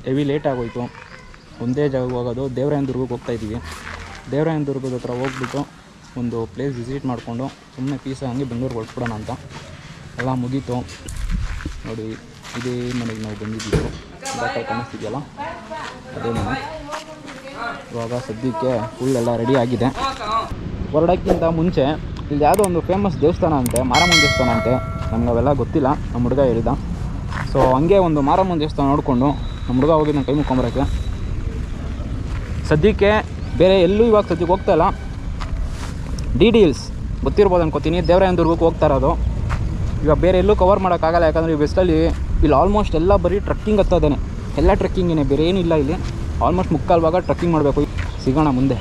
Heavy late ಆಗೋಯ್ತು ಒಂದೇ ಜಾಗಕ್ಕೆ ಹೋಗೋದು ದೇವರಾಯನ ದುರ್ಗಕ್ಕೆ ಹೋಗ್ತಾ ಇದ್ದೀವಿ ದೇವರಾಯನ ದುರ್ಗದ ಹತ್ರ ಹೋಗ್ಬಿಟ್ಟು ಒಂದು ಪ್ಲೇಸ್ ವಿಸಿಟ್ ಮಾಡಿಕೊಂಡು ಸುಮ್ಮನೆ ಪೀಸ ಹಂಗೆ ಬೆಂಗಳೂರಿಗೆ ಹೊರಟ್ಬಿಡೋಣ ಅಂತ ಎಲ್ಲ ಮುಗೀತು ನೋಡಿ ಇದೇ ಮನೆಗೆ ನಾವು ಬಂದಿದ್ದೀವಿ ಬಾಕಲ್ ಕಾಣಿಸ್ತಿದೆಯಲ್ಲ ಅದೇ ಮನೆ ಇವಾಗ ಸದ್ಯಕ್ಕೆ ಫುಲ್ ಎಲ್ಲ ರೆಡಿ ಆಗಿದೆ ಹೊರಡೋಕ್ಕಿಂತ ಮುಂಚೆ ಇಲ್ಲಿ ಯಾವುದೋ ಒಂದು ಫೇಮಸ್ ದೇವಸ್ಥಾನ ಅಂತೆ ಮಾರಮ್ಮನ ದೇವಸ್ಥಾನ ಅಂತೆ ನಮ್ಗೆ ಅವೆಲ್ಲ ಗೊತ್ತಿಲ್ಲ ನಮ್ಮ ಹುಡುಗ ಹೇಳಿದ ಸೊ ಹಂಗೆ ಒಂದು ಮಾರಮ್ಮನ ದೇವಸ್ಥಾನ ನೋಡಿಕೊಂಡು ನಮ್ಮ ಹುಡುಗ ಹೋಗಿ ನಾನು ಕೈ ಮುಕ್ಕೊಂಬರೋಕ್ಕೆ ಸದ್ಯಕ್ಕೆ ಬೇರೆ ಎಲ್ಲೂ ಇವಾಗ ಸದ್ಯಕ್ಕೆ ಹೋಗ್ತಾ ಇಲ್ಲ ಡಿ ಡಿ ಹಿಲ್ಸ್ ಗೊತ್ತಿರ್ಬೋದು ಅನ್ಕೋತೀನಿ ದೇವರಾಯನ ದುರ್ಗಕ್ಕೆ ಹೋಗ್ತಾ ಇರೋದು ಇವಾಗ ಬೇರೆ ಎಲ್ಲೂ ಕವರ್ ಮಾಡೋಕ್ಕಾಗಲ್ಲ ಯಾಕಂದರೆ ಈ ಬೆಸ್ಟಲ್ಲಿ ಇಲ್ಲಿ ಆಲ್ಮೋಸ್ಟ್ ಎಲ್ಲ ಬರೀ ಟ್ರಕ್ಕಿಂಗ್ ಹತ್ತದೇನೆ ಎಲ್ಲ ಟ್ರಕ್ಕಿಂಗೇನೆ ಬೇರೆ ಏನಿಲ್ಲ ಇಲ್ಲಿ ಆಲ್ಮೋಸ್ಟ್ ಮುಕ್ಕಾಲು ಭಾಗ ಟ್ರಕ್ಕಿಂಗ್ ಮಾಡಬೇಕು ಸಿಗೋಣ ಮುಂದೆ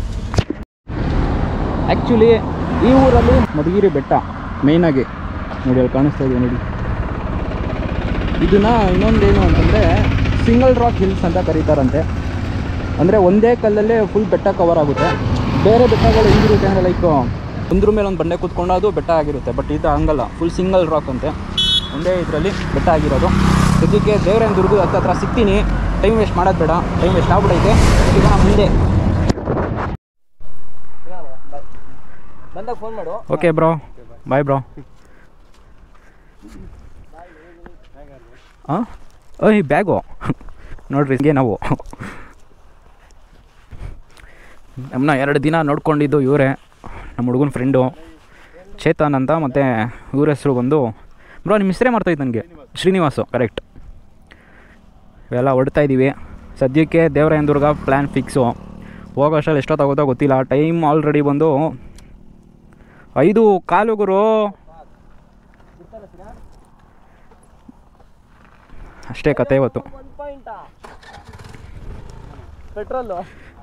ಆ್ಯಕ್ಚುಲಿ ಈ ಊರಲ್ಲಿ ಮಧುಗಿರಿ ಬೆಟ್ಟ ಮೇಯ್ನಾಗಿ ನೋಡಿ ಅಲ್ಲಿ ಕಾಣಿಸ್ತಾ ಇದೆ ನೋಡಿ ಇದನ್ನ ಇನ್ನೊಂದೇನು ಅಂತಂದರೆ ಸಿಂಗಲ್ ರಾಕ್ ಹಿಲ್ಸ್ ಅಂತ ಕರೀತಾರಂತೆ ಅಂದರೆ ಒಂದೇ ಕಲ್ಲಲ್ಲೇ ಫುಲ್ ಬೆಟ್ಟ ಕವರ್ ಆಗುತ್ತೆ ಬೇರೆ ಬೆಟ್ಟಗಳು ಹೆಂಗಿರುತ್ತೆ ಅಂದರೆ ಲೈಕ್ ಒಂದ್ರ ಮೇಲೆ ಒಂದು ಬಂಡೆ ಕೂತ್ಕೊಂಡು ಅದು ಬೆಟ್ಟ ಆಗಿರುತ್ತೆ ಬಟ್ ಇದು ಹಂಗಲ್ಲ ಫುಲ್ ಸಿಂಗಲ್ ರಾಕ್ ಅಂತೆ ಒಂದೇ ಇದರಲ್ಲಿ ಬೆಟ್ಟ ಆಗಿರೋದು ಸದ್ಯಕ್ಕೆ ದೇವರಾಯನ ದುರ್ಗದ ಹತ್ರ ಹತ್ರ ಸಿಗ್ತೀನಿ ಟೈಮ್ ವೇಸ್ಟ್ ಮಾಡೋದು ಬೇಡ ಟೈಮ್ ವೇಸ್ಟ್ ಆಗ್ಬಿಟ್ಟೈತೆ ಈಗ ಮುಂದೆ ಬಂದಾಗ ಫೋನ್ ಮಾಡು ಓಕೆ ಬ್ರೋ ಬಾಯ್ ಬ್ರೋ ಹಾಂ ಓಯ್ ಬ್ಯಾಗು ನೋಡ್ರಿ ಹಿಂಗೆ ನಾವು ನಮ್ಮನ್ನ ಎರಡು ದಿನ ನೋಡ್ಕೊಂಡಿದ್ದು ಇವರೇ ನಮ್ಮ ಹುಡುಗನ ಫ್ರೆಂಡು ಚೇತನ್ ಅಂತ ಮತ್ತು ಇವ್ರ ಹೆಸರು ಬಂದು ಬ್ರೋ ನಿಮ್ಮ ಹೆಸರೇ ಮಾಡ್ತಾಯಿತ್ತು ನನಗೆ ಶ್ರೀನಿವಾಸು ಕರೆಕ್ಟ್ ಇವೆಲ್ಲ ಹೊಡ್ತಾ ಇದ್ದೀವಿ ಸದ್ಯಕ್ಕೆ ದೇವರಾಯನ ದುರ್ಗ ಪ್ಲ್ಯಾನ್ ಫಿಕ್ಸು ಹೋಗೋ ಅಷ್ಟರಲ್ಲಿ ಎಷ್ಟೊತ್ತಾಗುತ್ತೋ ಗೊತ್ತಿಲ್ಲ ಟೈಮ್ ಆಲ್ರೆಡಿ ಬಂದು ಐದು ಕಾಲು ಗುರು ಅಷ್ಟೇ ಕತೆ ಇವತ್ತು ಒಂದು ಪಾಯಿಂಟಾ petrol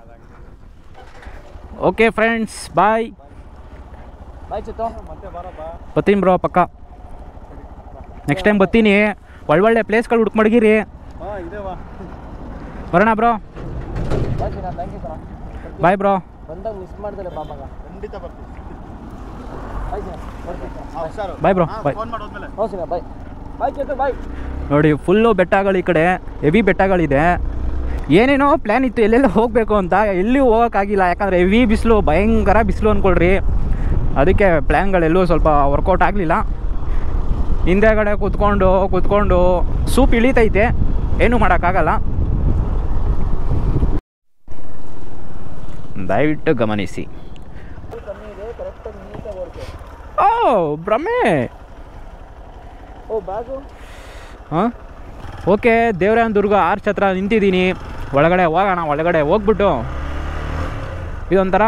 okay friends bye bye Chittu ಮತ್ತೆ ಬರಪ್ಪ ಬರ್ತೀನಿ ಬ್ರೋ ಪಕ್ಕ ನೆಕ್ಸ್ಟ್ ಟೈಮ್ ಬರ್ತೀನಿ ಒಳ್ಳೊಳ್ಳೆ ಪ್ಲೇಸ್ಗಳು ಹುಡುಕ್ ಮಡಗಿರಿ ಹಾಂ ಇದೆ ಬಾ ಬರೋಣ ಬ್ರೋ ಬಾಯ್ ಚಿನ್ನ thank you sir bye bro ಬಂದಾಗ ಮಿಸ್ ಮಾಡ್ದಲೆ ಬಾಬಾಗ ಖಂಡಿತ ಬರ್ತೀನಿ ಬಾಯ್ ಚಿನ್ನ ಬರ್ತೀನಿ ಹುಷಾರು ಬಾಯ್ ಬ್ರೋ ಬಾಯ್ ಹೌದು ಚಿನ್ನ ಬಾಯ್ ಬಾಯ್ ಚಿತ್ತು ಬಾಯ್ ನೋಡಿ ಫುಲ್ಲು ಬೆಟ್ಟಗಳು ಈ ಕಡೆ ಹೆವಿ ಬೆಟ್ಟಗಳಿದೆ ಏನೇನೋ ಪ್ಲ್ಯಾನ್ ಇತ್ತು ಎಲ್ಲೆಲ್ಲ ಹೋಗಬೇಕು ಅಂತ ಎಲ್ಲಿ ಹೋಗೋಕ್ಕಾಗಿಲ್ಲ ಯಾಕಂದರೆ ಹೆವಿ ಬಿಸಿಲು ಭಯಂಕರ ಬಿಸಿಲು ಅಂದ್ಕೊಳ್ರಿ ಅದಕ್ಕೆ ಪ್ಲ್ಯಾನ್ಗಳೆಲ್ಲೂ ಸ್ವಲ್ಪ ವರ್ಕೌಟ್ ಆಗಲಿಲ್ಲ ಹಿಂದೆಗಡೆ ಕೂತ್ಕೊಂಡು ಕೂತ್ಕೊಂಡು ಸೂಪ್ ಇಳಿತೈತೆ ಏನೂ ಮಾಡೋಕ್ಕಾಗಲ್ಲ ದಯವಿಟ್ಟು ಗಮನಿಸಿ ಕಮ್ಮಿ ಇದೆ ಕರೆಕ್ಟಾಗಿ ನೀಟಾಗಿ ಓಡ್ತು ಓ ಭ್ರಮೆ ಓ ಬ್ಯಾಗು ಹಾಂ ಓಕೆ ದೇವರಾಯನ ದುರ್ಗ ಆರ್ಚ್ ಹತ್ರ ನಿಂತಿದ್ದೀನಿ ಒಳಗಡೆ ಹೋಗೋಣ ಒಳಗಡೆ ಹೋಗ್ಬಿಟ್ಟು ಇದೊಂಥರ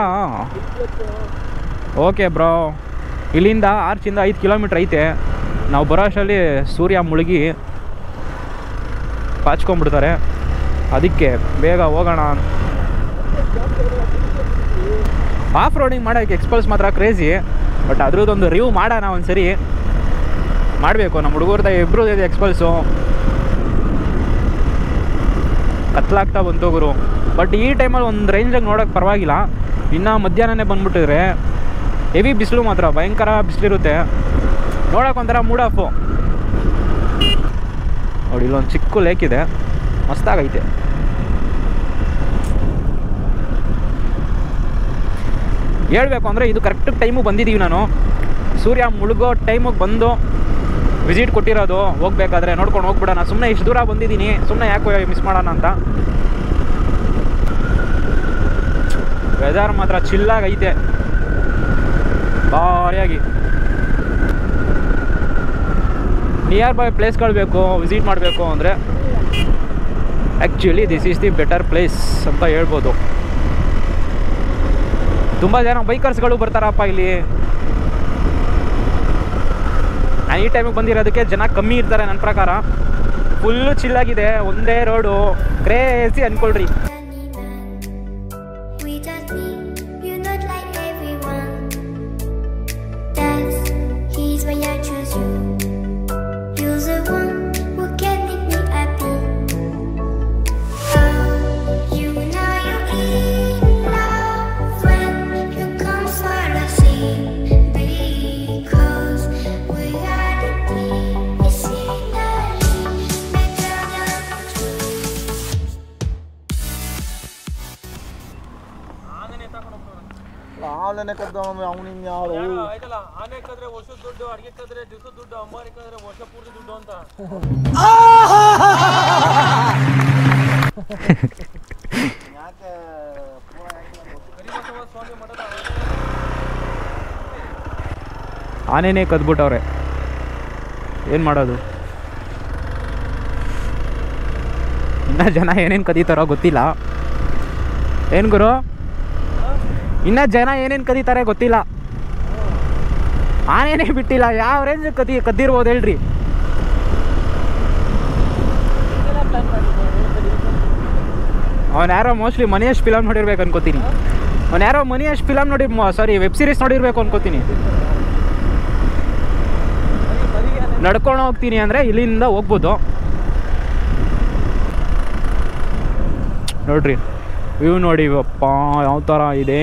ಓಕೆ ಬ್ರೋ ಇಲ್ಲಿಂದ ಆರ್ಚಿಂದ ಐದು ಕಿಲೋಮೀಟ್ರ್ ಐತೆ ನಾವು ಬರೋ ಅಷ್ಟರಲ್ಲಿ ಸೂರ್ಯ ಮುಳುಗಿ ಪಾಚ್ಕೊಂಡ್ಬಿಡ್ತಾರೆ ಅದಕ್ಕೆ ಬೇಗ ಹೋಗೋಣ ಆಫ್ ರೋಡಿಂಗ್ ಮಾಡೋಕ್ಕೆ ಎಕ್ಸ್ಪಲ್ಸ್ ಮಾತ್ರ ಕ್ರೇಜಿ ಬಟ್ ಅದ್ರದ್ದೊಂದು ರಿವ್ಯೂ ಮಾಡೋಣ ಒಂದು ಸರಿ ಮಾಡಬೇಕು ನಮ್ಮ ಹುಡುಗರ್ದ ಇಬ್ಬರು ಇದೆ ಎಕ್ಸ್ಪಲ್ಸು ಕತ್ಲಾಗ್ತಾ ಬಂತು ಗುರು ಬಟ್ ಈ ಟೈಮಲ್ಲಿ ಒಂದು ರೇಂಜಾಗಿ ನೋಡೋಕೆ ಪರವಾಗಿಲ್ಲ ಇನ್ನು ಮಧ್ಯಾಹ್ನನೇ ಬಂದ್ಬಿಟ್ಟಿದ್ರೆ ಹೆವಿ ಬಿಸಿಲು ಮಾತ್ರ ಭಯಂಕರ ಬಿಸಿಲಿರುತ್ತೆ ನೋಡೋಕೆ ಒಂಥರ ಮೂಡ್ ಆಫು ನೋಡಿ ಇಲ್ಲೊಂದು ಚಿಕ್ಕ ಲೇಕ್ ಇದೆ ಮಸ್ತಾಗೈತೆ ಹೇಳ್ಬೇಕು ಅಂದರೆ ಇದು ಕರೆಕ್ಟ್ ಟೈಮಿಗೆ ಬಂದಿದ್ದೀವಿ ನಾನು ಸೂರ್ಯ ಮುಳುಗೋ ಟೈಮಿಗೆ ಬಂದು ವಿಸಿಟ್ ಕೊಟ್ಟಿರೋದು ಹೋಗ್ಬೇಕಾದ್ರೆ ನೋಡ್ಕೊಂಡು ಹೋಗ್ಬಿಡೋಣ ಸುಮ್ಮನೆ ಇಷ್ಟು ದೂರ ಬಂದಿದ್ದೀನಿ ಸುಮ್ಮನೆ ಯಾಕೋ ಮಿಸ್ ಮಾಡೋಣ ಅಂತ ವೆದರ್ ಮಾತ್ರ ಚಿಲ್ಲಾಗಿ ಐತೆ ಭಾರಿಯಾಗಿ ನಿಯರ್ ಬೈ ಪ್ಲೇಸ್ಗಳು ಬೇಕು ವಿಸಿಟ್ ಮಾಡಬೇಕು ಅಂದರೆ actually this is the better place ಅಂತ ಹೇಳ್ಬೋದು ತುಂಬ ಜನ ಬೈಕರ್ಸ್ಗಳು ಬರ್ತಾರಪ್ಪ ಇಲ್ಲಿ ನಾನು ಈ ಟೈಮಿಗೆ ಬಂದಿರೋದಕ್ಕೆ ಜನ ಕಮ್ಮಿ ಇರ್ತಾರೆ ನನ್ನ ಪ್ರಕಾರ ಫುಲ್ಲು ಚಿಲ್ಲಾಗಿದೆ ಒಂದೇ ರೋಡು ಕ್ರೇಜಿ ಅನ್ಕೊಳ್ರಿ We just meet, you're not like everyone. That's he's why I choose you. You're the one who can make me happy. Oh, you know you're in love when you come for the same. Because we are the team, it's in the better than true. Online ಕದ್ದ ಅವನಿನ್ ಯಾರು ಆಯ್ತಲ್ಲ ಆನೆ ಕದ್ರೆ ವರ್ಷದ ದುಡ್ಡು ಅಡಿಗೆ ಕದ್ರೆ ದಿವಸದ ದುಡ್ಡು ಅಮ್ಮಾರಿ ಕದ್ರೆ ವರ್ಷ ಪೂರ್ತಿ ದುಡ್ಡು ಅಂತ ಯಾಕೆ ಕರಿಬಸವ ಸ್ವಾಮಿ ಮಠದ ಆನೆನೇ ಕದ್ಬಿಟ್ಟವ್ರೆ ಏನು ಮಾಡೋದು ಇನ್ನ ಜನ ಏನೇನು ಕದೀತಾರೋ ಗೊತ್ತಿಲ್ಲ ಏನು ಗುರು ಇನ್ನ ಜನ ಏನೇನು ಕದೀತಾರೆ ಗೊತ್ತಿಲ್ಲ ಆನೆನೇ ಬಿಟ್ಟಿಲ್ಲ ಯಾವ ರೇಂಜ್ ಕದಿ ಕದ್ದಿರ್ಬೋದು ಹೇಳ್ರಿ ಅವನು ಯಾರೋ ಮೋಸ್ಟ್ಲಿ ಮನಿಯಶ್ ಫಿಲಮ್ ನೋಡಿರ್ಬೇಕು ಅನ್ಕೋತೀನಿ ಅವ್ನು ಯಾರೋ ಮನಿಯಶ್ ಫಿಲಮ್ ನೋಡಿ ಸಾರಿ ವೆಬ್ ಸೀರೀಸ್ ನೋಡಿರ್ಬೇಕು ಅನ್ಕೋತೀನಿ ನಡ್ಕೊಂಡು ಹೋಗ್ತೀನಿ ಅಂದರೆ ಇಲ್ಲಿಂದ ಹೋಗ್ಬೋದು ನೋಡ್ರಿ ವ್ಯೂ ನೋಡಿ ಅಪ್ಪ ಯಾವ ಥರ ಇದೆ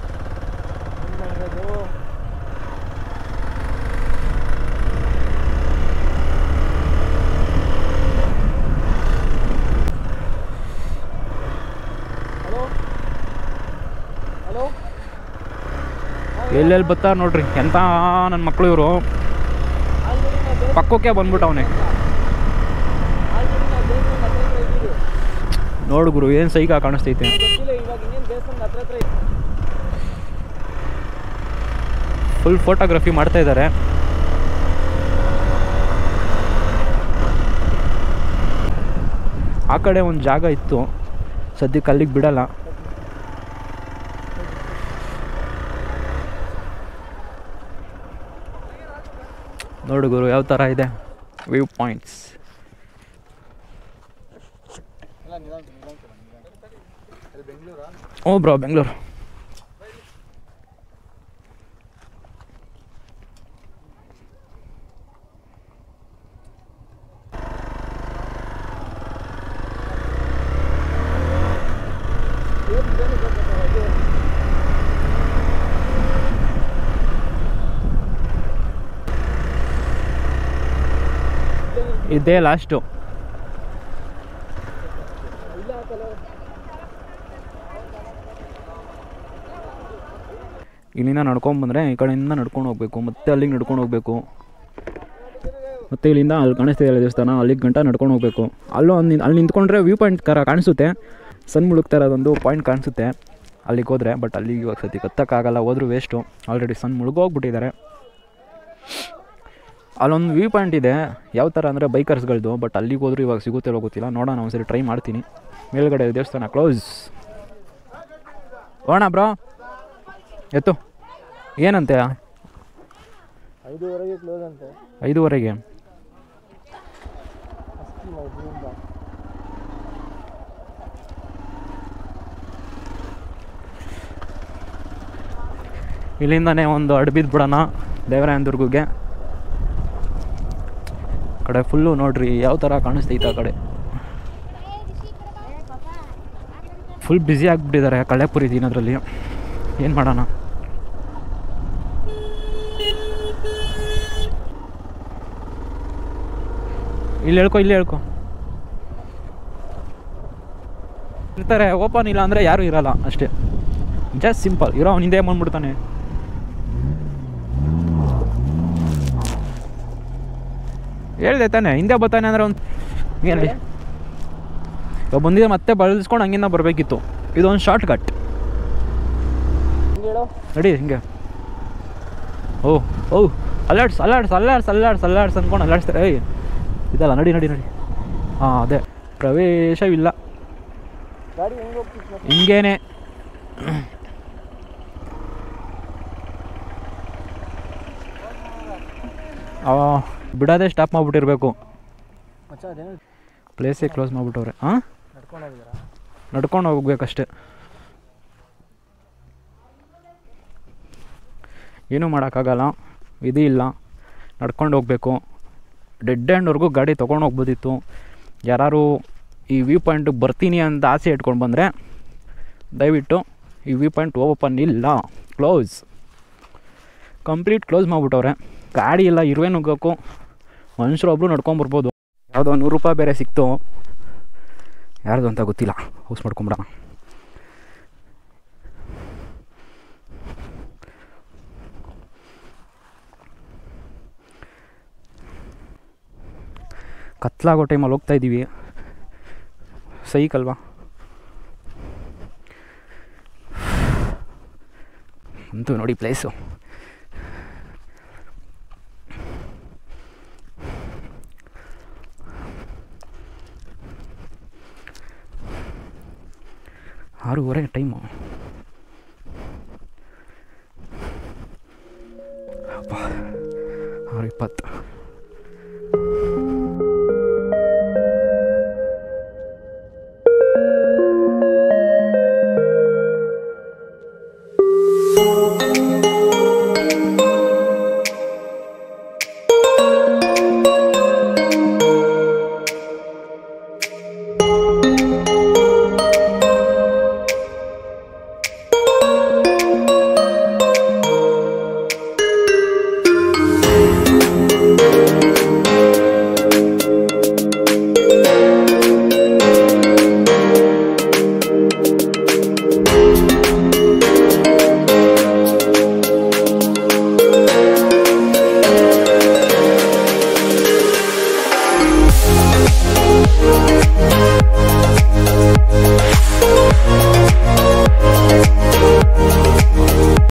ಹಲೋ ಎಲ್ಲೆಲ್ಲಿ ಬರ್ತಾರೆ ನೋಡ್ರಿ ಎಂಥ ನನ್ನ ಮಕ್ಕಳು ಇವರು ಪಕ್ಕಕ್ಕೆ ಬಂದ್ಬಿಟ್ಟವನೆ ನೋಡು ಗುರು ಏನು ಸೈಕ ಕಾಣಿಸ್ತೈತೆ ಗೊತ್ತಿಲ್ಲ ಇವಾಗ ಇನ್ನೇನು ದೇವಸ್ಥಾನದ ಹತ್ರ ಹತ್ರ ಇದೆ. ಫುಲ್ ಫೋಟೋಗ್ರಫಿ ಮಾಡ್ತಾ ಇದ್ದಾರೆ ಆ ಕಡೆ ಒಂದು ಜಾಗ ಇತ್ತು ಸದ್ಯಕ್ಕೆ ಅಲ್ಲಿಗೆ ಬಿಡಲ್ಲ ನೋಡು ಗುರು ಯಾವ ಥರ ಇದೆ ವ್ಯೂ ಪಾಯಿಂಟ್ಸ್ ಇಲ್ಲ ನಿಧಾನ ನಿಧಾನ ನಿಧಾನ ಅದು ಬೆಂಗಳೂರಾ ಹ್ಞೂ ಬ್ರೋ ಬೆಂಗಳೂರು ಇದೇ ಲಾಸ್ಟು ಇಲ್ಲಿಂದ ನಡ್ಕೊಂಬಂದರೆ ಈ ಕಡೆಯಿಂದ ನಡ್ಕೊಂಡು ಹೋಗ್ಬೇಕು ಮತ್ತೆ ಅಲ್ಲಿಗೆ ನಡ್ಕೊಂಡು ಹೋಗ್ಬೇಕು ಮತ್ತು ಇಲ್ಲಿಂದ ಅಲ್ಲಿ ಕಾಣಿಸ್ತಿದೆ ದೇವಸ್ಥಾನ ಅಲ್ಲಿಗೆ ಗಂಟ ನಡ್ಕೊಂಡು ಹೋಗ್ಬೇಕು ಅಲ್ಲೂ ಒಂದು ಅಲ್ಲಿ ನಿಂತ್ಕೊಂಡ್ರೆ ವ್ಯೂ ಪಾಯಿಂಟ್ ಕರ ಕಾಣಿಸುತ್ತೆ ಸನ್ ಮುಳುಗ್ತಾ ಇರೋದೊಂದು ಪಾಯಿಂಟ್ ಕಾಣಿಸುತ್ತೆ ಅಲ್ಲಿಗೆ ಹೋದರೆ ಬಟ್ ಅಲ್ಲಿಗೆ ಇವಾಗ ಸತಿ ಕತ್ತಕ್ಕಾಗಲ್ಲ ಹೋದ್ರೂ ವೇಸ್ಟು ಆಲ್ರೆಡಿ ಸನ್ ಮುಳುಗೋಗ್ಬಿಟ್ಟಿದ್ದಾರೆ ಅಲ್ಲೊಂದು ವ್ಯೂ ಪಾಯಿಂಟ್ ಇದೆ ಯಾವ ಥರ ಅಂದರೆ ಬೈಕರ್ಸ್ಗಳದ್ದು ಬಟ್ ಅಲ್ಲಿಗೆ ಹೋದ್ರೂ ಇವಾಗ ಸಿಗುತ್ತಿರೋ ಗೊತ್ತಿಲ್ಲ ನೋಡೋಣ ಒಂದ್ಸರಿ ಟ್ರೈ ಮಾಡ್ತೀನಿ ಮೇಲ್ಗಡೆ ದೇವಸ್ಥಾನ ಕ್ಲೋಸ್ ಹೋಣ ಬ್ರೋ ಎತ್ತು ಏನಂತೆ ಐದುವರೆಗೆ ಕ್ಲೋಸ್ ಅಂತೆ ಐದೂವರೆಗೆ ಅಷ್ಟಿಲ್ಲ ಇದರಿಂದ ಇಲ್ಲಿಂದನೇ ಒಂದು ಅಡ್ಬಿದ್ದು ಬಿಡೋಣ ದೇವರಾಯನ ದುರ್ಗಗೆ ಕಡೆ ಫುಲ್ಲು ನೋಡ್ರಿ ಯಾವ ಥರ ಕಾಣಿಸ್ತೈತೆ ಆ ಕಡೆ ಫುಲ್ ಬ್ಯುಸಿ ಆಗಿಬಿಟ್ಟಿದ್ದಾರೆ ಕಳೆಪುರಿ ದಿನದ್ರಲ್ಲಿ ಏನು ಮಾಡೋಣ ಇಲ್ಲಿ ಹೇಳ್ಕೊ ಇಲ್ಲಿ ಹೇಳ್ಕೊ ಇರ್ತಾರೆ ಓಪನ್ ಇಲ್ಲ ಅಂದರೆ ಯಾರೂ ಇರಲ್ಲ ಅಷ್ಟೇ ಜಸ್ಟ್ ಸಿಂಪಲ್ ಇರೋ ಅವ್ನು ಹಿಂದೆ ಬಂದ್ಬಿಡ್ತಾನೆ ಹೇಳ್ದೆ ತಾನೆ ಹಿಂದೆ ಬರ್ತಾನೆ ಅಂದರೆ ಒಂದು ಏನು ಇವಾಗ ಬಂದಿದೆ ಮತ್ತೆ ಬಳಸ್ಕೊಂಡು ಹಂಗಿಂದ ಬರಬೇಕಿತ್ತು ಇದೊಂದು ಶಾರ್ಟ್ ಕಟ್ ಹಿಂಗೆ ಹೇಳೋ ನಡಿ ಹಿಂಗೆ ಓ ಓ ಅಲ್ಲಾಡ್ಸ್ ಅಲ್ಲಾಡ್ಸ್ ಅಲ್ಲಾಡ್ಸ್ ಅಲ್ಲಾಡ್ಸ್ ಅಲ್ಲಾಡ್ಸ್ ಅಂದ್ಕೊಂಡು ಅಲ್ಲಾಡ್ಸ್ತಾರೆ ಏಯ್ ಇದಲ್ಲ ನಡಿ ನಡಿ ನಡಿ ಹಾಂ ಅದೇ ಪ್ರವೇಶವಿಲ್ಲ ಗಾಡಿ ಹೆಂಗೆ ಹೋಗ್ತಿತ್ತು ಹಿಂಗೇನೆ ಅವ ಬಿಡೋದೇ ಸ್ಟಾಪ್ ಮಾಡಿಬಿಟ್ಟಿರ್ಬೇಕು ಮಚ್ಚ ಅದೇನು ಪ್ಲೇಸೇ ಕ್ಲೋಸ್ ಮಾಡಿಬಿಟ್ಟವ್ರೆ ಹಾಂ ನಡ್ಕೊಂಡು ಹೋಗಿದ್ದೀರಾ ನಡ್ಕೊಂಡು ಹೋಗ್ಬೇಕಷ್ಟೆ ಏನೂ ಮಾಡೋಕ್ಕಾಗಲ್ಲ ವಿಧಿ ಇಲ್ಲ ನಡ್ಕೊಂಡು ಹೋಗಬೇಕು ಡೆಡ್ ಎಂಡ್ವರೆಗೂ ಗಾಡಿ ತೊಗೊಂಡು ಹೋಗ್ಬೋದಿತ್ತು ಯಾರು ಈ ವ್ಯೂ ಪಾಯಿಂಟಿಗೆ ಬರ್ತೀನಿ ಅಂತ ಆಸೆ ಇಟ್ಕೊಂಡು ಬಂದರೆ ದಯವಿಟ್ಟು ಈ ವ್ಯೂ ಪಾಯಿಂಟ್ ಓಪನ್ ಇಲ್ಲ ಕ್ಲೋಸ್ ಕಂಪ್ಲೀಟ್ ಕ್ಲೋಸ್ ಮಾಡಿಬಿಟ್ಟವ್ರೆ ಗಾಡಿ ಎಲ್ಲ ಇರುವೆ ನುಗ್ಗೋಕ್ಕೂ ಮನುಷ್ಯರೊಬ್ಬರು ನಡ್ಕೊಂಬರ್ಬೋದು ಯಾವುದೋ ನೂರು ರೂಪಾಯಿ ಬೇರೆ ಸಿಕ್ತು ಯಾರ್ದು ಅಂತ ಗೊತ್ತಿಲ್ಲ ಹೌಸ್ ಮಾಡ್ಕೊಂಬಿಡೋಣ ಕತ್ಲಾಗೋ ಟೈಮಲ್ಲಿ ಹೋಗ್ತಾ ಇದ್ದೀವಿ ಸೈಕಲ್ವಾ ಅಂತೂ ನೋಡಿ ಪ್ಲೇಸು ಆರೂವರೆ ಟೈಮು ಅಪ್ಪ ಆರು ಇಪ್ಪತ್ತು Thank